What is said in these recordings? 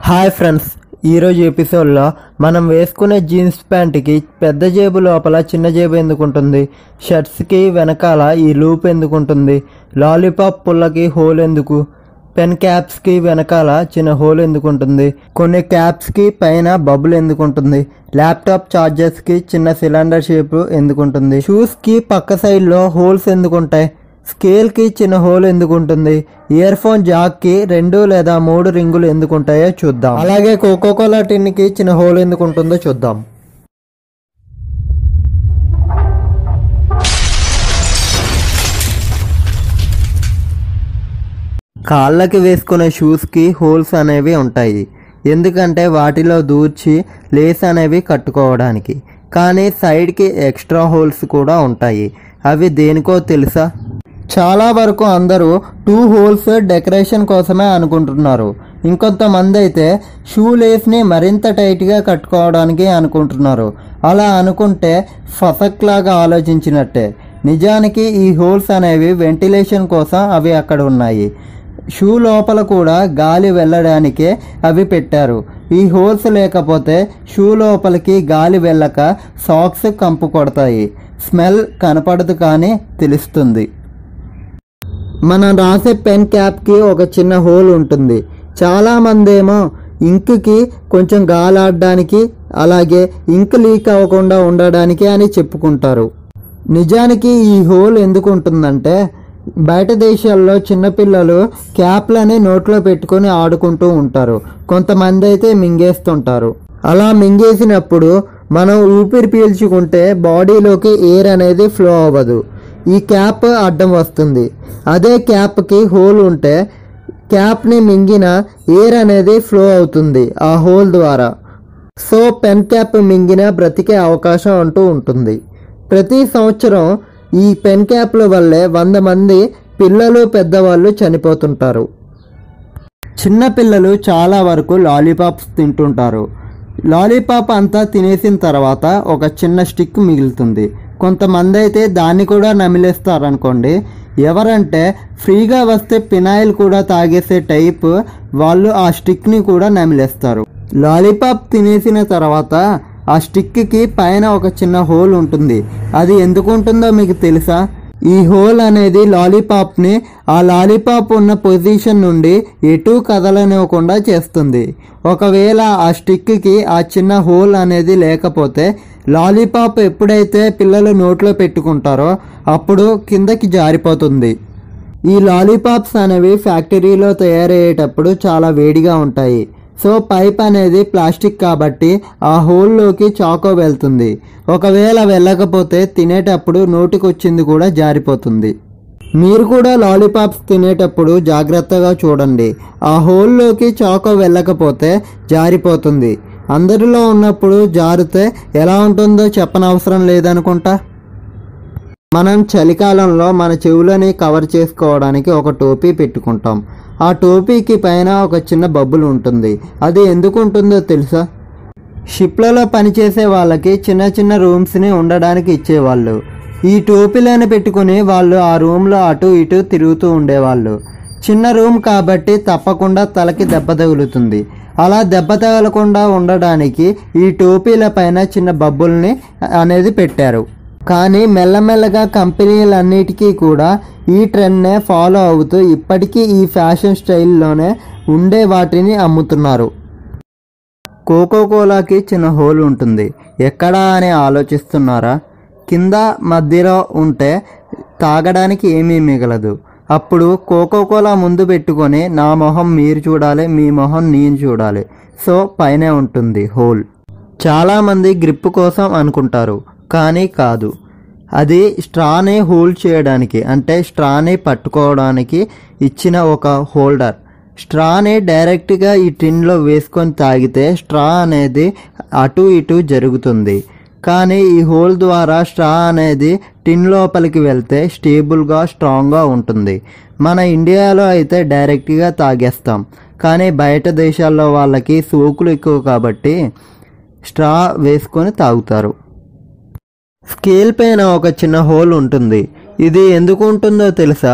hi friends ఈరోజు ఎపిసోడ్లో మనం వేసుకునే జీన్స్ ప్యాంట్కి పెద్ద జేబు లోపల చిన్న జేబు ఎందుకు ఉంటుంది షర్ట్స్కి వెనకాల ఈ లూప్ ఎందుకు ఉంటుంది లాలీపాప్ పుల్లకి హోల్ ఎందుకు పెన్ క్యాప్స్కి వెనకాల చిన్న హోల్ ఎందుకు ఉంటుంది కొన్ని క్యాప్స్కి పైన బబుల్ ఎందుకు ఉంటుంది ల్యాప్టాప్ ఛార్జర్స్కి చిన్న సిలిండర్ షేప్ ఎందుకు ఉంటుంది షూస్కి పక్క సైడ్లో హోల్స్ ఎందుకు ఉంటాయి స్కేల్కి చిన్న హోల్ ఎందుకు ఉంటుంది ఇయర్ ఫోన్ జాక్కి రెండు లేదా మూడు రింగులు ఎందుకు ఉంటాయో చూద్దాం అలాగే కోకోకోలా టిన్కి చిన్న హోల్ ఎందుకు ఉంటుందో చూద్దాం కాళ్ళకి వేసుకునే షూస్కి హోల్స్ అనేవి ఉంటాయి ఎందుకంటే వాటిలో దూర్చి లేస్ అనేవి కట్టుకోవడానికి కానీ సైడ్కి ఎక్స్ట్రా హోల్స్ కూడా ఉంటాయి అవి దేనికో తెలుసా చాలా వరకు అందరూ టూ హోల్స్ డెకరేషన్ కోసమే అనుకుంటున్నారు ఇంకొంతమంది అయితే షూ లేస్ని మరింత టైట్గా కట్టుకోవడానికి అనుకుంటున్నారు అలా అనుకుంటే ఫసక్ లాగా ఆలోచించినట్టే నిజానికి ఈ హోల్స్ అనేవి వెంటిలేషన్ కోసం అవి అక్కడ ఉన్నాయి షూ లోపల కూడా గాలి వెళ్ళడానికే అవి పెట్టారు ఈ హోల్స్ లేకపోతే షూ లోపలికి గాలి వెళ్ళక సాక్స్ కంపు కొడతాయి స్మెల్ కనపడదు కానీ తెలుస్తుంది మనం రాసే పెన్ క్యాప్కి ఒక చిన్న హోల్ ఉంటుంది చాలామంది ఏమో ఇంక్కి కొంచెం గాలాడడానికి అలాగే ఇంక్ లీక్ అవ్వకుండా ఉండడానికి అని చెప్పుకుంటారు నిజానికి ఈ హోల్ ఎందుకు ఉంటుందంటే బయట దేశాల్లో చిన్నపిల్లలు క్యాప్లని నోట్లో పెట్టుకొని ఆడుకుంటూ ఉంటారు కొంతమంది అయితే మింగేస్తుంటారు అలా మింగేసినప్పుడు మనం ఊపిరి పీల్చుకుంటే బాడీలోకి ఎయిర్ అనేది ఫ్లో అవ్వదు ఈ క్యాప్ అడ్డం వస్తుంది అదే క్యాప్కి హోల్ ఉంటే క్యాప్ని మింగిన ఎయిర్ అనేది ఫ్లో అవుతుంది ఆ హోల్ ద్వారా సో పెన్ క్యాప్ మింగిన బ్రతికే అవకాశం అంటూ ఉంటుంది ప్రతి సంవత్సరం ఈ పెన్ క్యాప్ల వల్లే వంద మంది పిల్లలు పెద్దవాళ్ళు చనిపోతుంటారు చిన్న పిల్లలు చాలా వరకు లాలీపాప్స్ తింటుంటారు లాలీపాప్ అంతా తినేసిన తర్వాత ఒక చిన్న స్టిక్ మిగులుతుంది కొంతమంది అయితే దాన్ని కూడా నమిలేస్తారనుకోండి ఎవరంటే ఫ్రీగా వస్తే పినాయిల్ కూడా తాగేసే టైప్ వాళ్ళు ఆ స్టిక్ని కూడా నమిలేస్తారు లాలీపాప్ తినేసిన తర్వాత ఆ స్టిక్కి పైన ఒక చిన్న హోల్ ఉంటుంది అది ఎందుకు ఉంటుందో మీకు తెలుసా ఈ హోల్ అనేది లాలీపాప్ని ఆ లాలీపాప్ ఉన్న పొజిషన్ నుండి ఎటు కదలనివ్వకుండా చేస్తుంది ఒకవేళ ఆ స్టిక్కి ఆ చిన్న హోల్ అనేది లేకపోతే లాలీపాప్ ఎప్పుడైతే పిల్లలు నోట్లో పెట్టుకుంటారో అప్పుడు కిందకి జారిపోతుంది ఈ లాలీపాప్స్ అనేవి ఫ్యాక్టరీలో తయారయ్యేటప్పుడు చాలా వేడిగా ఉంటాయి సో పైప్ అనేది ప్లాస్టిక్ కాబట్టి ఆ హోల్లోకి చాకో వెళ్తుంది ఒకవేళ వెళ్ళకపోతే తినేటప్పుడు నోటికొచ్చింది కూడా జారిపోతుంది మీరు కూడా లాలీపాప్స్ తినేటప్పుడు జాగ్రత్తగా చూడండి ఆ హోల్లోకి చాకో వెళ్ళకపోతే జారిపోతుంది అందరిలో ఉన్నప్పుడు జారితే ఎలా ఉంటుందో చెప్పనవసరం లేదనుకుంటా మనం చలికాలంలో మన చెవులని కవర్ చేసుకోవడానికి ఒక టోపీ పెట్టుకుంటాం ఆ టోపీకి పైన ఒక చిన్న బబ్బులు ఉంటుంది అది ఎందుకు ఉంటుందో తెలుసా షిప్లలో పనిచేసే వాళ్ళకి చిన్న చిన్న రూమ్స్ని ఉండడానికి ఇచ్చేవాళ్ళు ఈ టోపీలను పెట్టుకుని వాళ్ళు ఆ రూమ్లో అటు ఇటు తిరుగుతూ ఉండేవాళ్ళు చిన్న రూమ్ కాబట్టి తప్పకుండా తలకి దెబ్బ తగులుతుంది అలా దెబ్బ తగలకుండా ఉండడానికి ఈ టోపీల పైన చిన్న బబ్బుల్ని అనేది పెట్టారు కానీ మెల్లమెల్లగా కంపెనీలన్నిటికీ కూడా ఈ ట్రెండ్నే ఫాలో అవుతూ ఇప్పటికీ ఈ ఫ్యాషన్ స్టైల్లోనే ఉండే వాటిని అమ్ముతున్నారు కోకోకోలాకి చిన్న హోల్ ఉంటుంది ఎక్కడా అని ఆలోచిస్తున్నారా కింద మధ్యలో ఉంటే తాగడానికి ఏమీ మిగలదు అప్పుడు కోకోకోలా ముందు పెట్టుకొని నా మొహం మీరు చూడాలి మీ మొహం నేను చూడాలి సో పైనే ఉంటుంది హోల్ చాలామంది గ్రిప్ కోసం అనుకుంటారు కానీ కాదు అది స్ట్రాని హోల్డ్ చేయడానికి అంటే స్ట్రాని పట్టుకోవడానికి ఇచ్చిన ఒక హోల్డర్ స్ట్రాని డైరెక్ట్గా ఈ టిన్లో వేసుకొని తాగితే స్ట్రా అనేది అటు ఇటు జరుగుతుంది కానీ ఈ హోల్ ద్వారా స్ట్రా అనేది టిన్ లోపలికి వెళ్తే స్టేబుల్గా స్ట్రాంగ్గా ఉంటుంది మన ఇండియాలో అయితే డైరెక్ట్గా తాగేస్తాం కానీ బయట దేశాల్లో వాళ్ళకి సోకులు ఎక్కువ కాబట్టి స్ట్రా వేసుకొని తాగుతారు స్కేల్ పైన ఒక చిన్న హోల్ ఉంటుంది ఇది ఎందుకు ఉంటుందో తెలుసా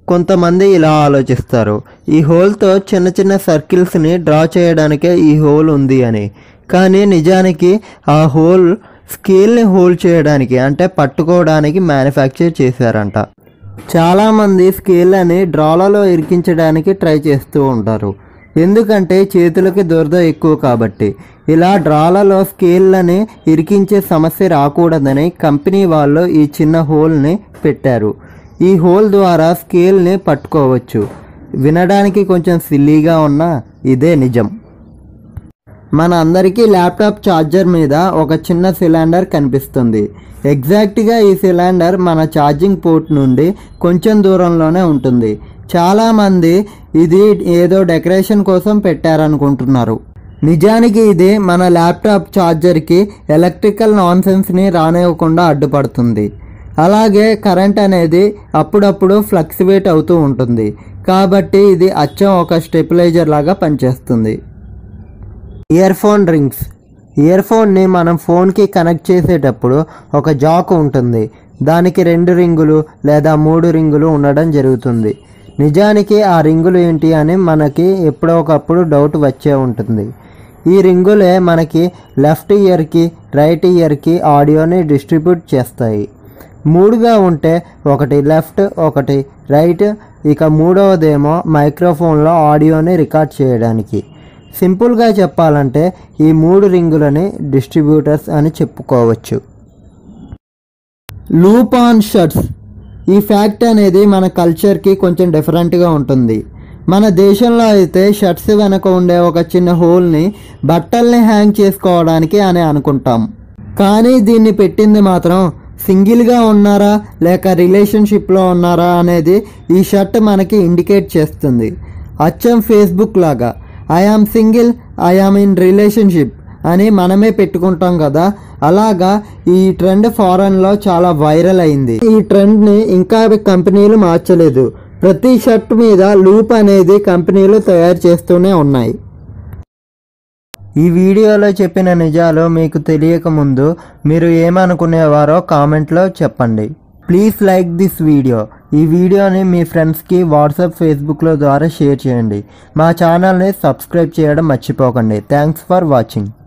కొంతమంది ఇలా ఆలోచిస్తారు ఈ హోల్తో చిన్న చిన్న సర్కిల్స్ని డ్రా చేయడానికే ఈ హోల్ ఉంది అని కానీ నిజానికి ఆ హోల్ స్కేల్ని హోల్డ్ చేయడానికి అంటే పట్టుకోవడానికి మ్యానుఫ్యాక్చర్ చేశారంట చాలామంది స్కేల్ అని డ్రాలలో ఇరికించడానికి ట్రై చేస్తూ ఉంటారు ఎందుకంటే చేతులకి దురద ఎక్కువ కాబట్టి ఇలా డ్రాలలో స్కేళ్ళని ఇరికించే సమస్య రాకూడదని కంపెనీ వాళ్ళు ఈ చిన్న హోల్ని పెట్టారు ఈ హోల్ ద్వారా స్కేల్ని పట్టుకోవచ్చు వినడానికి కొంచెం సిల్లీగా ఉన్నా ఇదే నిజం మన అందరికీ ల్యాప్టాప్ ఛార్జర్ మీద ఒక చిన్న సిలిండర్ కనిపిస్తుంది ఎగ్జాక్ట్గా ఈ సిలిండర్ మన ఛార్జింగ్ పోర్ట్ నుండి కొంచెం దూరంలోనే ఉంటుంది చాలామంది ఇది ఏదో డెకరేషన్ కోసం పెట్టారనుకుంటున్నారు నిజానికి ఇది మన ల్యాప్టాప్ ఛార్జర్కి ఎలక్ట్రికల్ నాన్సెన్స్ని రానివ్వకుండా అడ్డుపడుతుంది అలాగే కరెంట్ అనేది అప్పుడప్పుడు ఫ్లక్సివేట్ అవుతూ ఉంటుంది కాబట్టి ఇది అచ్చం ఒక స్టెబిలైజర్ లాగా పనిచేస్తుంది ఇయర్ ఫోన్ రింగ్స్ ఇయర్ ఫోన్ని మనం ఫోన్కి కనెక్ట్ చేసేటప్పుడు ఒక జాక్ ఉంటుంది దానికి రెండు రింగులు లేదా మూడు రింగులు ఉండడం జరుగుతుంది నిజానికి ఆ రింగులు ఏంటి అని మనకి ఎప్పుడో ఒకప్పుడు డౌట్ వచ్చే ఉంటుంది ఈ రింగులే మనకి లెఫ్ట్ ఇయర్కి రైట్ ఇయర్కి ఆడియోని డిస్ట్రిబ్యూట్ చేస్తాయి మూడుగా ఉంటే ఒకటి లెఫ్ట్ ఒకటి రైట్ ఇక మూడవదేమో మైక్రోఫోన్లో ఆడియోని రికార్డ్ చేయడానికి సింపుల్గా చెప్పాలంటే ఈ మూడు రింగులని డిస్ట్రిబ్యూటర్స్ అని చెప్పుకోవచ్చు లూప్ ఆన్ షర్ట్స్ ఈ ఫ్యాక్ట్ అనేది మన కల్చర్కి కొంచెం డిఫరెంట్గా ఉంటుంది మన దేశంలో అయితే షర్ట్స్ వెనక ఉండే ఒక చిన్న హోల్ని బట్టల్ని హ్యాంగ్ చేసుకోవడానికి అని అనుకుంటాం కానీ దీన్ని పెట్టింది మాత్రం సింగిల్గా ఉన్నారా లేక రిలేషన్షిప్లో ఉన్నారా అనేది ఈ షర్ట్ మనకి ఇండికేట్ చేస్తుంది అచ్చం ఫేస్బుక్ లాగా I am single I am in relationship అని మనమే పెట్టుకుంటాం కదా అలాగా ఈ ట్రెండ్ ఫారెన్లో చాలా వైరల్ అయింది ఈ ట్రెండ్ని ఇంకా కంపెనీలు మార్చలేదు ప్రతి షర్ట్ మీద లూప్ అనేది కంపెనీలు తయారు చేస్తూనే ఉన్నాయి ఈ వీడియోలో చెప్పిన నిజాలు మీకు తెలియక ముందు మీరు ఏమనుకునేవారో కామెంట్లో చెప్పండి ప్లీజ్ లైక్ దిస్ వీడియో ఈ వీడియోని మీ ఫ్రెండ్స్కి వాట్సాప్ ఫేస్బుక్లో ద్వారా షేర్ చేయండి మా ఛానల్ని సబ్స్క్రైబ్ చేయడం మర్చిపోకండి థ్యాంక్స్ ఫర్ వాచింగ్